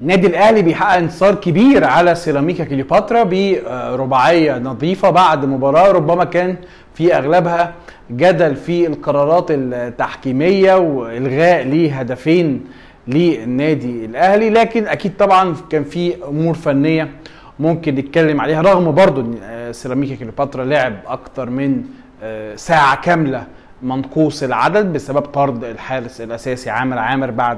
النادي الاهلي بيحقق انتصار كبير على سيراميكا كليوباترا برباعيه نظيفه بعد مباراه ربما كان في اغلبها جدل في القرارات التحكيميه والغاء لهدفين للنادي الاهلي لكن اكيد طبعا كان في امور فنيه ممكن نتكلم عليها رغم برضو ان سيراميكا كليوباترا لعب اكتر من ساعه كامله منقوص العدد بسبب طرد الحارس الاساسي عامر عامر بعد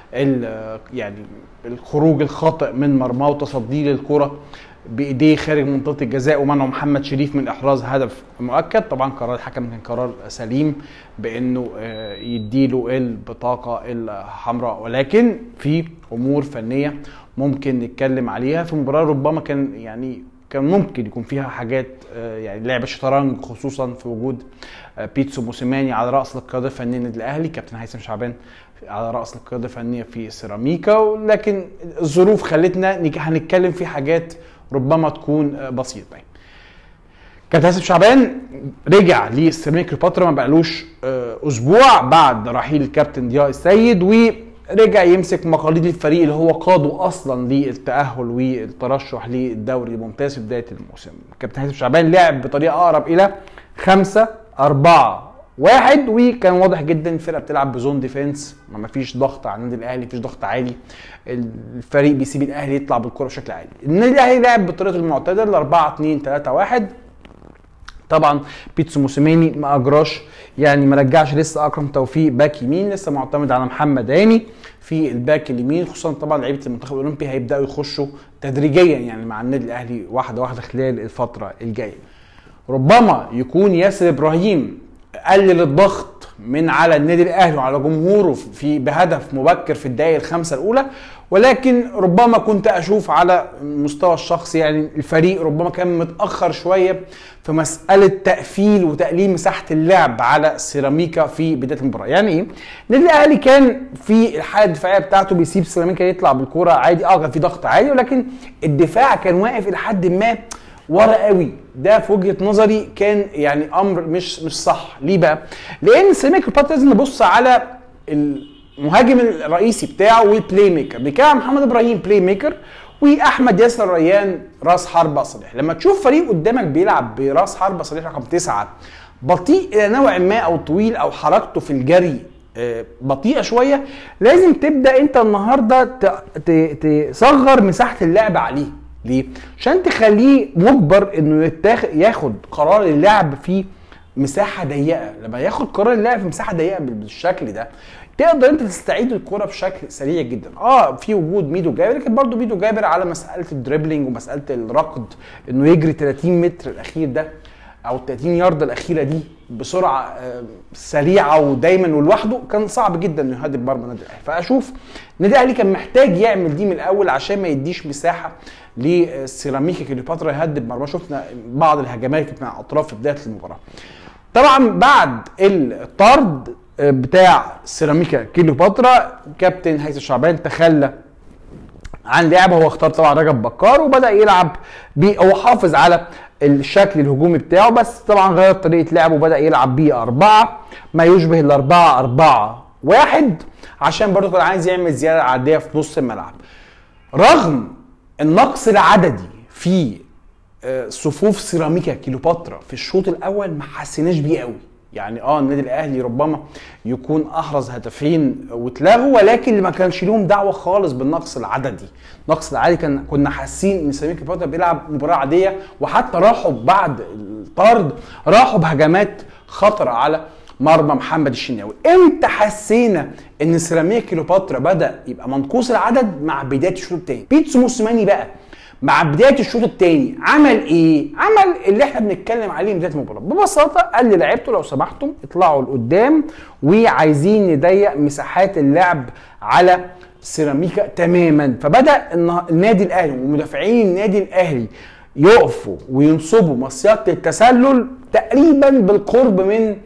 يعني الخروج الخاطئ من مرماه وتصديه للكره بايديه خارج منطقه الجزاء ومنعه محمد شريف من احراز هدف مؤكد طبعا قرار الحكم كان قرار سليم بانه يديله البطاقه الحمراء ولكن في امور فنيه ممكن نتكلم عليها في مباراه ربما كان يعني كان ممكن يكون فيها حاجات يعني لعب شطرنج خصوصا في وجود بيتسو موسيماني على راس القياده الفنيه النادي الاهلي كابتن هيثم شعبان على راس القياده الفنيه في سيراميكا لكن الظروف خلتنا هنتكلم في حاجات ربما تكون بسيطه كابتن هيثم شعبان رجع لسيراميكا كليوباترا ما بقالوش اسبوع بعد رحيل الكابتن ضياء السيد و رجع يمسك مقاليد الفريق اللي هو قاده اصلا للتاهل والترشح للدوري الممتاز في بدايه الموسم. كابتن هيثم شعبان لعب بطريقه اقرب الى 5 4 واحد وكان واضح جدا الفرقه بتلعب بزون ديفenس ما فيش ضغط على النادي الاهلي مفيش ضغط عالي الفريق بيسيب الاهلي يطلع بالكره بشكل عالي النادي الاهلي لعب بالطريقه المعتدله 4 2 3 1 طبعا بيتسو موسيماني ما اجراش يعني ما رجعش لسه اكرم توفيق باك يمين لسه معتمد على محمد هاني في الباك اليمين خصوصا طبعا لعيبه المنتخب الاولمبي هيبداوا يخشوا تدريجيا يعني مع النادي الاهلي واحده واحده خلال الفتره الجايه ربما يكون ياسر ابراهيم قلل الضغط من على النادي الاهلي وعلى جمهوره في بهدف مبكر في الدقائق الخمسه الاولى ولكن ربما كنت اشوف على المستوى الشخصي يعني الفريق ربما كان متاخر شويه في مساله تقفيل وتقليل مساحه اللعب على سيراميكا في بدايه المباراه يعني ايه النادي الاهلي كان في الحاله الدفاعيه بتاعته بيسيب سيراميكا يطلع بالكوره عادي اه كان في ضغط عادي ولكن الدفاع كان واقف الى حد ما ورا قوي ده في وجهه نظري كان يعني امر مش مش صح ليه بقى لان سيراميكا كليوباترا لازم نبص على المهاجم الرئيسي بتاعه والبلاي ميكر بكام محمد ابراهيم بلاي ميكر واحمد ياسر ريان راس حربه صريح لما تشوف فريق قدامك بيلعب براس حربه صريح رقم تسعة بطيء الى نوع ما او طويل او حركته في الجري بطيئه شويه لازم تبدا انت النهارده تصغر مساحه اللعب عليه ليه؟ عشان تخليه مجبر انه يتاخد ياخد قرار اللعب في مساحه ضيقه لما ياخد قرار اللعب في مساحه ضيقه بالشكل ده تقدر انت تستعيد الكرة بشكل سريع جدا اه في وجود ميدو جابر لكن برضه ميدو جابر على مساله الدريبلينج ومساله الركض انه يجري 30 متر الاخير ده او 30 يارده الاخيره دي بسرعه سريعه ودايما ولوحده كان صعب جدا انه يهدد مرمى النادي الاهلي فاشوف النادي الاهلي كان محتاج يعمل دي من الاول عشان ما يديش مساحه لسيراميكا كليوباترا يهدد مرمى شفنا بعض الهجمات كانت مع اطراف في بدايه المباراه طبعا بعد الطرد بتاع سيراميكا كليوباترا كابتن هيثم شعبان تخلى عن لعب هو اختار طبعا رجب بكار وبدا يلعب بيه هو حافظ على الشكل الهجومي بتاعه بس طبعا غير طريقه لعبه وبدا يلعب بيه أربعة ما يشبه الأربعة أربعة واحد عشان برضه كان عايز يعمل زياده عاديه في نص الملعب رغم النقص العددي في صفوف سيراميكا كليوباترا في الشوط الاول ما حسيناش بيه قوي يعني اه النادي الاهلي ربما يكون احرز هدفين واتلغوا ولكن اللي ما كانش لهم دعوه خالص بالنقص العددي النقص العددي كان كنا حاسين ان سيراميكا كليوباترا بيلعب مباراه عاديه وحتى راحوا بعد الطرد راحوا بهجمات خطره على مرمى محمد الشناوي امتى حسينا ان سيراميكا كليوباترا بدا يبقى منقوص العدد مع بدايه الشوط الثاني بيتسو موسيماني بقى مع بدايه الشوط الثاني عمل ايه؟ عمل اللي احنا بنتكلم عليه من بدايه المباراه ببساطه قال للاعيبته لو سمحتم اطلعوا لقدام وعايزين نضيق مساحات اللعب على سيراميكا تماما فبدا النادي الاهلي ومدافعين النادي الاهلي يقفوا وينصبوا مصيده التسلل تقريبا بالقرب من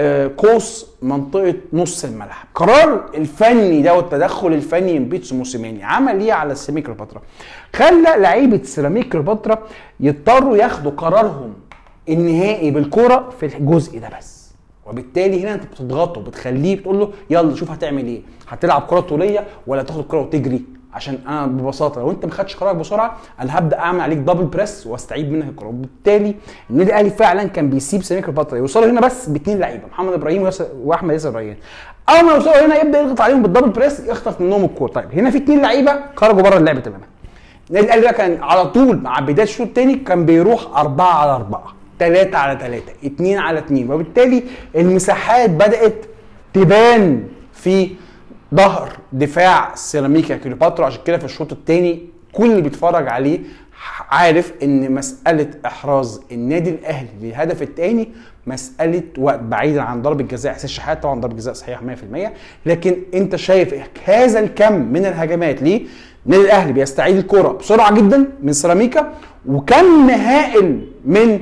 قوس منطقه نص الملعب قرار الفني ده والتدخل الفني من بيتسو موسيماني عمل ايه على سيراميكا كليوباترا خلى لعيبه سيراميكا كليوباترا يضطروا ياخدوا قرارهم النهائي بالكره في الجزء ده بس وبالتالي هنا انت بتضغطه بتخليه بتقول له يلا شوف هتعمل ايه هتلعب كره طوليه ولا تاخد الكره وتجري عشان انا ببساطه لو انت ما خدتش قرارك بسرعه انا هبدا اعمل عليك دبل بريس واستعيد منك الكره وبالتالي النادي الاهلي فعلا كان بيسيب سيراميكا كليوباترا يوصلوا هنا بس باثنين لعيبه محمد ابراهيم وياسر- واحمد ياسر ريان اول ما يوصلوا هنا يبدا يضغط عليهم بالدبل بريس يخطف منهم الكوره طيب هنا في اثنين لعيبه خرجوا بره اللعبه تماما النادي الاهلي بقى كان على طول مع بدايه الشوط الثاني كان بيروح أربعة على أربعة ثلاثة على ثلاثة اثنين على اثنين وبالتالي المساحات بدأت تبان في ظهر دفاع سيراميكا كليوباترا عشان كده في الشوط الثاني كل اللي بيتفرج عليه عارف ان مساله احراز النادي الاهلي للهدف الثاني مساله وقت بعيدا عن ضربه جزاء حسين شحات طبعا ضربه جزاء صحيح 100% لكن انت شايف هذا الكم من الهجمات ليه النادي الاهلي بيستعيد الكره بسرعه جدا من سيراميكا وكم هائل من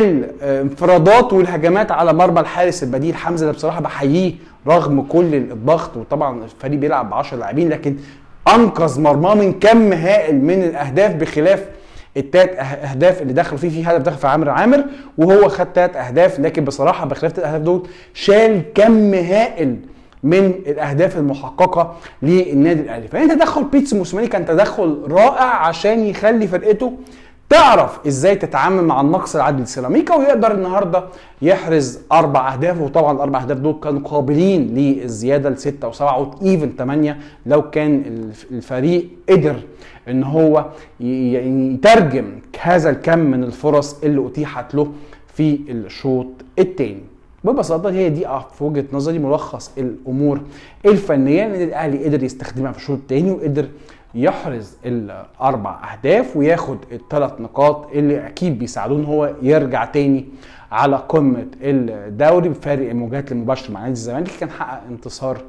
الانفرادات والهجمات على مرمى الحارس البديل حمزه ده بصراحه بحييه رغم كل الضغط وطبعا الفريق بيلعب ب 10 لاعبين لكن انقذ مرماه من كم هائل من الاهداف بخلاف التلات أه- اهداف اللي دخلوا فيه في هدف دخل في عامر عامر وهو خد تلات اهداف لكن بصراحه بخلاف التلات اهداف دول شال كم هائل من الاهداف المحققه للنادي الاهلي فانت تدخل بيتس موسيماني كان تدخل رائع عشان يخلي فرقته تعرف ازاي تتعامل مع النقص العددي لسيراميكا ويقدر النهارده يحرز اربع اهداف وطبعا الاربع اهداف دول كانوا قابلين للزياده لسته وسبعه وايفن ثمانيه لو كان الف- الفريق قدر ان هو ي- ي- يترجم هذا الكم من الفرص اللي اتيحت له في الشوط الثاني ببساطه هي دي في وجهه نظري ملخص الامور الفنيه النادي الاهلي قدر يستخدمها في الشوط الثاني وقدر يحرز الاربع اهداف وياخد الثلاث نقاط اللي اكيد بيساعدوه ان هو يرجع تاني على قمه الدوري بفارق المواجهات المباشره مع نادي الزمالك كان حقق انتصار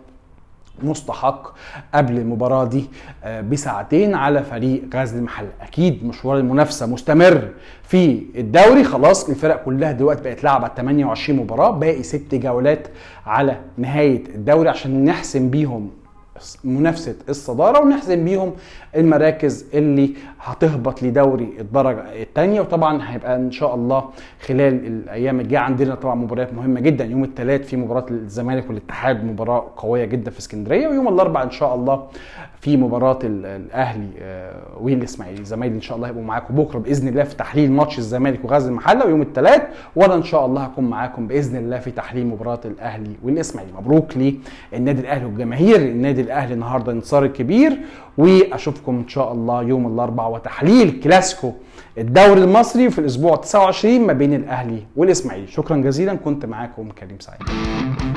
مستحق قبل المباراة دي آه، بساعتين على فريق غزل المحله أكيد مشوار المنافسة مستمر في الدوري خلاص الفرق كلها دلوقتي بقت لعبة 28 مباراة باقي ست جولات على نهاية الدوري عشان نحسم بيهم منافسة الصدارة ونحسم بيهم المراكز اللي هتهبط لدوري الدرجة الثانية وطبعا هيبقى ان شاء الله خلال الايام الجاية عندنا طبعا مباريات مهمة جدا يوم الثلاث في مباراة الزمالك والاتحاد مباراة قوية جدا في اسكندرية ويوم الاربعاء ان شاء الله في مباراة ال- الاهلي آه، والاسماعيلي زمايلي ان شاء الله هيبقوا معاكم بكرة باذن الله في تحليل ماتش الزمالك وغزل المحلة ويوم الثلاث وانا ان شاء الله هكون معاكم باذن الله في تحليل مباراة الاهلي والاسماعيلي مبروك للنادي الاهلي وجماهير النادي الاهلي النهارده انتصار كبير واشوفكم ان شاء الله يوم الاربعاء وتحليل كلاسيكو الدوري المصري في الاسبوع 29 ما بين الاهلي والاسماعيلي شكرا جزيلا كنت معاكم كريم سعيد